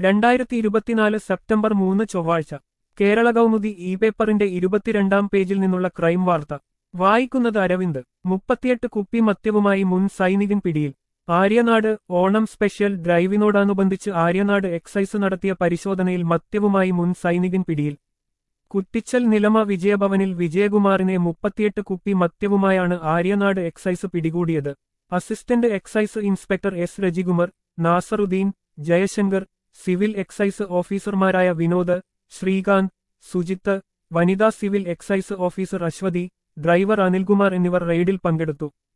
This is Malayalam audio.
രണ്ടായിരത്തി ഇരുപത്തിനാല് സെപ്റ്റംബർ മൂന്ന് ചൊവ്വാഴ്ച കേരള കൗമുദി ഇ പേപ്പറിന്റെ ഇരുപത്തിരണ്ടാം പേജിൽ നിന്നുള്ള ക്രൈം വാർത്ത വായിക്കുന്നത് അരവിന്ദ് മുപ്പത്തിയെട്ട് കുപ്പി മദ്യവുമായി മുൻ സൈനികൻ പിടിയിൽ ആര്യനാട് ഓണം സ്പെഷ്യൽ ഡ്രൈവിനോടനുബന്ധിച്ച് ആര്യനാട് എക്സൈസ് നടത്തിയ പരിശോധനയിൽ മദ്യവുമായി മുൻ സൈനികൻ പിടിയിൽ കുറ്റിച്ചൽ നിലമ വിജയഭവനിൽ വിജയകുമാറിനെ മുപ്പത്തിയെട്ട് കുപ്പി മദ്യവുമായാണ് ആര്യനാട് എക്സൈസ് പിടികൂടിയത് assistant excise inspector S Rajikumar Nasaruddeen Jayasankar civil excise ഓഫീസർമാരായ വിനോദ് ശ്രീകാന്ത് സുജിത്ത് വനിതാ civil excise officer Aswathy driver Anilkumar എന്നിവർ റെയ്ഡിൽ പങ്കെടുത്തു